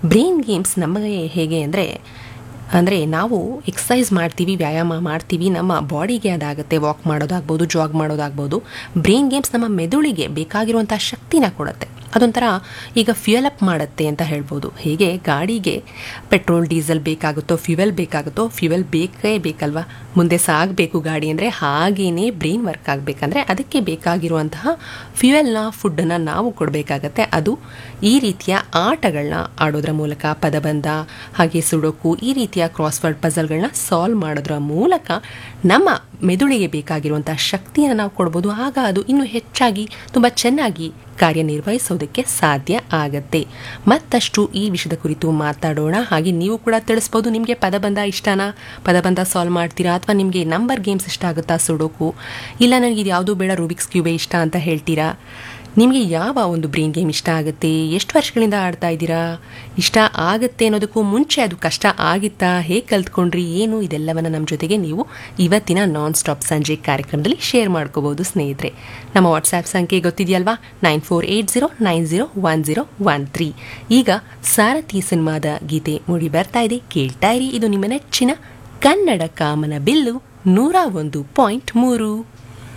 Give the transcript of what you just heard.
brain games ನಮಗೆ ಹೇಗೆ ಅಂದರೆ ಅಂದರೆ ನಾವು ಎಕ್ಸಸೈಸ್ ಮಾಡ್ತೀವಿ ವ್ಯಾಯಾಮ ಮಾಡ್ತೀವಿ ನಮ್ಮ ಬಾಡಿಗೆ ಅದಾಗುತ್ತೆ ವಾಕ್ ಮಾಡೋದಾಗ್ಬೋದು ಜಾಗ್ ಮಾಡೋದಾಗ್ಬೋದು ಬ್ರೈನ್ ಗೇಮ್ಸ್ ನಮ್ಮ ಮೆದುಳಿಗೆ ಬೇಕಾಗಿರುವಂಥ ಶಕ್ತಿನ ಕೊಡುತ್ತೆ ಅದೊಂಥರ ಈಗ ಫ್ಯೂಯಲ್ ಅಪ್ ಮಾಡುತ್ತೆ ಅಂತ ಹೇಳ್ಬೋದು ಹೇಗೆ ಗಾಡಿಗೆ ಪೆಟ್ರೋಲ್ ಡೀಸೆಲ್ ಬೇಕಾಗುತ್ತೋ ಫ್ಯೂಯಲ್ ಬೇಕಾಗುತ್ತೋ ಫ್ಯೂಯಲ್ ಬೇಕೇ ಬೇಕಲ್ವಾ ಮುಂದೆ ಸಾಗಬೇಕು ಗಾಡಿ ಅಂದರೆ ಹಾಗೇನೇ ಬ್ರೈನ್ ವರ್ಕ್ ಆಗಬೇಕಂದ್ರೆ ಅದಕ್ಕೆ ಬೇಕಾಗಿರುವಂತಹ ಫ್ಯೂಯಲ್ನ ಫುಡ್ಡನ್ನು ನಾವು ಕೊಡಬೇಕಾಗತ್ತೆ ಅದು ಈ ರೀತಿಯ ಆಟಗಳನ್ನ ಆಡೋದ್ರ ಮೂಲಕ ಪದಬಂಧ ಹಾಗೆ ಸುಡೋಕು ಈ ರೀತಿಯ ಕ್ರಾಸ್ವರ್ಡ್ ಪಜಲ್ಗಳನ್ನ ಸಾಲ್ವ್ ಮಾಡೋದ್ರ ಮೂಲಕ ನಮ್ಮ ಮೆದುಳಿಗೆ ಬೇಕಾಗಿರುವಂಥ ಶಕ್ತಿಯನ್ನು ನಾವು ಕೊಡ್ಬೋದು ಆಗ ಅದು ಇನ್ನೂ ಹೆಚ್ಚಾಗಿ ತುಂಬ ಚೆನ್ನಾಗಿ ಕಾರ್ಯನಿರ್ವಹಿಸೋದಕ್ಕೆ ಸಾಧ್ಯ ಆಗತ್ತೆ ಮತ್ತಷ್ಟು ಈ ವಿಷಯದ ಕುರಿತು ಮಾತಾಡೋಣ ಹಾಗೆ ನೀವು ಕೂಡ ತಿಳಿಸ್ಬೋದು ನಿಮಗೆ ಪದಬಂಧ ಇಷ್ಟನಾ ಪದಬಂಧ ಸಾಲ್ವ್ ಮಾಡ್ತೀರಾ ಅಥವಾ ನಿಮಗೆ ನಂಬರ್ ಗೇಮ್ಸ್ ಇಷ್ಟ ಆಗುತ್ತಾ ಸುಡೋಕು ಇಲ್ಲ ನನಗೆ ಇದು ಯಾವುದೂ ಬೇಡ ರೂಬಿಕ್ಸ್ ಕ್ಯೂಬೇ ಇಷ್ಟ ಅಂತ ಹೇಳ್ತೀರಾ ನಿಮಗೆ ಯಾವ ಒಂದು ಬ್ರೈನ್ ಗೇಮ್ ಇಷ್ಟ ಆಗುತ್ತೆ ಎಷ್ಟು ವರ್ಷಗಳಿಂದ ಆಡ್ತಾ ಇದ್ದೀರಾ ಇಷ್ಟ ಆಗುತ್ತೆ ಅನ್ನೋದಕ್ಕೂ ಮುಂಚೆ ಅದು ಕಷ್ಟ ಆಗಿತ್ತಾ ಹೇಗೆ ಕಲ್ತ್ಕೊಂಡ್ರಿ ಏನು ಇದೆಲ್ಲವನ್ನ ನಮ್ಮ ಜೊತೆಗೆ ನೀವು ಇವತ್ತಿನ ನಾನ್ ಸ್ಟಾಪ್ ಸಂಜೆ ಕಾರ್ಯಕ್ರಮದಲ್ಲಿ ಶೇರ್ ಮಾಡ್ಕೋಬಹುದು ಸ್ನೇಹಿತರೆ ನಮ್ಮ ವಾಟ್ಸ್ಆ್ಯಪ್ ಸಂಖ್ಯೆ ಗೊತ್ತಿದೆಯಲ್ವಾ nine four eight zero nine zero one zero one three ಈಗ ಸಾರಥಿ ಸಿನಿಮಾದ ಗೀತೆ ಮೂಡಿ ಬರ್ತಾ ಇದೆ ಕೇಳ್ತಾ ಇರಿ ಇದು ನಿಮ್ಮ ನೆಚ್ಚಿನ ಕನ್ನಡ ಕಾಮನ ಬಿಲ್ಲು ನೂರ ಒಂದು ಪಾಯಿಂಟ್ ಮೂರು